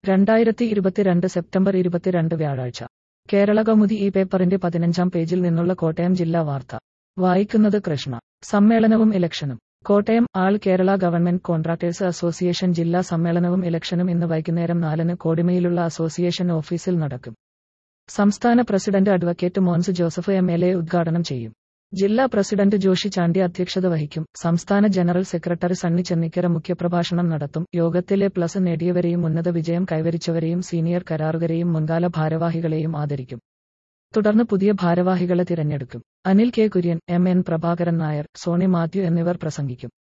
രണ്ടായിരത്തി ഇരുപത്തിരണ്ട് സെപ്റ്റംബർ ഇരുപത്തിരണ്ട് വ്യാഴാഴ്ച കേരള കൗമുദി ഈ പേപ്പറിന്റെ പതിനഞ്ചാം പേജിൽ നിന്നുള്ള കോട്ടയം ജില്ലാ വാർത്ത വായിക്കുന്നത് കൃഷ്ണ സമ്മേളനവും ഇലക്ഷനും Kottayam all Kerala government contractors association ജില്ലാ സമ്മേളനവും ഇലക്ഷനും ഇന്ന് വൈകുന്നേരം നാലിന് കോടിമയിലുള്ള അസോസിയേഷൻ ഓഫീസിൽ നടക്കും സംസ്ഥാന president advocate Mons Joseph M L A ഉദ്ഘാടനം ചെയ്യും ജില്ലാ പ്രസിഡന്റ് ജോഷി ചാണ്ടി അധ്യക്ഷത വഹിക്കും സംസ്ഥാന ജനറൽ സെക്രട്ടറി സണ്ണി ചെന്നിക്കര മുഖ്യപ്രഭാഷണം നടത്തും യോഗത്തിലെ പ്ലസ് നേടിയവരെയും ഉന്നത വിജയം കൈവരിച്ചവരെയും സീനിയർ കരാറുകാരെയും മുൻകാല ഭാരവാഹികളെയും ആദരിക്കും തുടർന്ന് പുതിയ ഭാരവാഹികളെ തിരഞ്ഞെടുക്കും Anil K Kurian M N Prabhakaran Nair Soni Mathew എന്നിവർ പ്രസംഗിക്കും